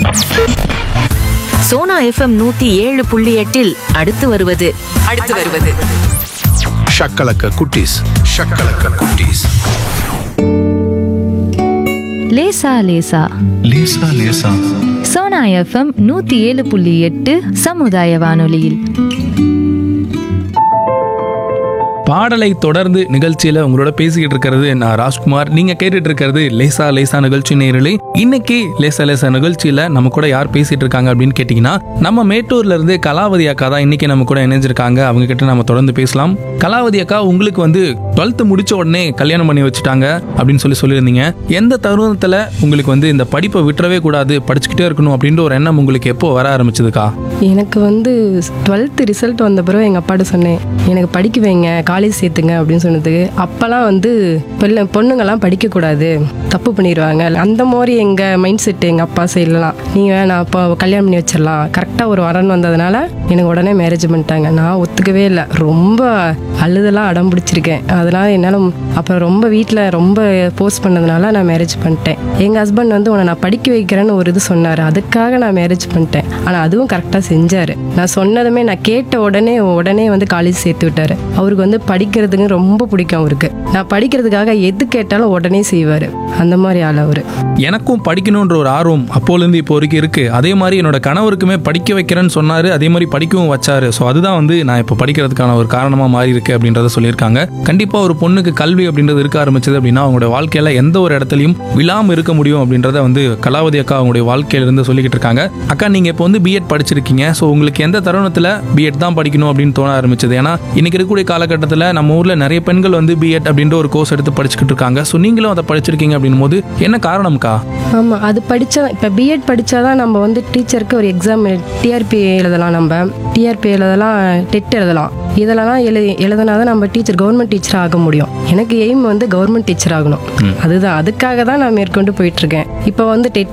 Sona FM நூத்தி ஏழு புள்ளி எட்டில் அடுத்து வருவது அடுத்து வருவது ஷக்கலக்க குட்டீஸ் ஷக்கலக்க குட்டீஸ் லேசா லேசா லேசா லேசா சோனா எஃப்எம் நூத்தி ஏழு புள்ளி எட்டு சமுதாய வானொலியில் பாடலை தொடர்ந்து நிகழ்ச்சியில உங்களோட பேசிக்கிட்டு இருக்கிறது நான் ராஜ்குமார் நீங்க கேட்டுட்டு இருக்கிறது லேசா லேசா நிகழ்ச்சி நேரலை இன்னைக்கு லேசா லேசா நிகழ்ச்சியில நம்ம கூட யார் பேசிட்டு இருக்காங்க அப்படின்னு கேட்டீங்கன்னா நம்ம மேட்டூர்ல இருந்து கலாவதி அக்கா தான் இன்னைக்கு நம்ம கூட இணைஞ்சிருக்காங்க அவங்க கிட்ட நம்ம தொடர்ந்து பேசலாம் கலாவதி அக்கா உங்களுக்கு வந்து டுவெல்த் முடிச்ச உடனே கல்யாணம் பண்ணி வச்சுட்டாங்க அப்படின்னு சொல்லி சொல்லியிருந்தீங்க எந்த தருணத்துல உங்களுக்கு வந்து இந்த படிப்பை விட்டுறவே கூடாது படிச்சுக்கிட்டே இருக்கணும் அப்படின்ற ஒரு எண்ணம் உங்களுக்கு எப்போ வர ஆரம்பிச்சதுக்கா எனக்கு வந்து டுவெல்த்து ரிசல்ட் வந்த பிறகு எங்கள் அப்பாட்ட சொன்னேன் எனக்கு படிக்க வைங்க காலேஜ் சேர்த்துங்க அப்படின்னு சொன்னதுக்கு அப்போல்லாம் வந்து பிள்ளை பொண்ணுங்கெல்லாம் படிக்கக்கூடாது தப்பு பண்ணிடுவாங்க அந்த மாதிரி எங்கள் மைண்ட் செட் எங்கள் அப்பா சைட்லலாம் நீ வேணாம் அப்போ கல்யாணம் பண்ணி வச்சிடலாம் கரெக்டாக ஒரு வரன் வந்ததுனால எனக்கு உடனே மேரேஜ் பண்ணிட்டாங்க நான் ஒத்துக்கவே இல்லை ரொம்ப அழுதெல்லாம் அடம் பிடிச்சிருக்கேன் அதனால என்னால் அப்புறம் ரொம்ப வீட்டில் ரொம்ப போஸ்ட் பண்ணதுனால நான் மேரேஜ் பண்ணிட்டேன் எங்கள் ஹஸ்பண்ட் வந்து உன்னை நான் படிக்க வைக்கிறேன்னு ஒரு இது சொன்னார் அதுக்காக நான் மேரேஜ் பண்ணிட்டேன் ஆனால் அதுவும் கரெக்டாக செஞ்சார் நான் சொன்னதுமே நான் கேட்ட உடனே உடனே வந்து காலேஜ் சேர்த்து விட்டாரு அவருக்கு வந்து படிக்கிறதுக்கு ரொம்ப பிடிக்கும் அவருக்கு நான் படிக்கிறதுக்காக எது கேட்டாலும் உடனே செய்வார் அந்த மாதிரி ஆள் அவர் எனக்கும் படிக்கணுன்ற ஒரு ஆர்வம் அப்போலேருந்து இப்போ வரைக்கும் இருக்கு அதே மாதிரி என்னோட கணவருக்குமே படிக்க வைக்கிறேன்னு சொன்னாரு அதே மாதிரி படிக்கவும் வச்சாரு ஸோ அதுதான் வந்து நான் இப்போ படிக்கிறதுக்கான ஒரு காரணமா மாறி இருக்கு அப்படின்றத சொல்லியிருக்காங்க கண்டிப்பா ஒரு பொண்ணுக்கு கல்வி அப்படின்றது இருக்க ஆரம்பிச்சது அப்படின்னா அவங்களோட வாழ்க்கையில எந்த ஒரு இடத்துலையும் விழாம இருக்க முடியும் அப்படின்றத வந்து கலாவதி அக்கா அவங்களுடைய வாழ்க்கையில இருந்து சொல்லிக்கிட்டு இருக்காங்க அக்கா நீங்க இப்போ வந்து பிஎட் படிச்சிருக்கீங்க ஸோ உங்களுக்கு எந்த தருணத்துல பிஎட் தான் படிக்கணும் அப்படின்னு தோண ஆரம்பிச்சது ஏன்னா இன்னைக்கு இருக்கக்கூடிய காலகட்டத்தில் நம்ம ஊர்ல நிறைய பெண்கள் வந்து பிஎட் அப்படின்ற ஒரு கோர்ஸ் எடுத்து படிச்சுக்கிட்டு இருக்காங்க ஸோ நீங்களும் அதை படிச்சிருக்கீங்க அப்படின்னும் போது என்ன காரணம்க்கா ஆமாம் அது படித்தா இப்போ பிஎட் படித்தாதான் நம்ம வந்து டீச்சருக்கு ஒரு எக்ஸாம் டிஆர்பி எழுதலாம் நம்ம டிஆர்பி எழுதலாம் டெட் எழுதலாம் இதெல்லாம் எழுதி எழுதினா தான் நம்ம டீச்சர் கவர்மெண்ட் டீச்சர் ஆக முடியும் எனக்கு எய்ம் வந்து கவர்மெண்ட் டீச்சர் ஆகணும் அதுதான் அதுக்காக தான் நான் மேற்கொண்டு போயிட்டுருக்கேன் இப்போ வந்து டெட்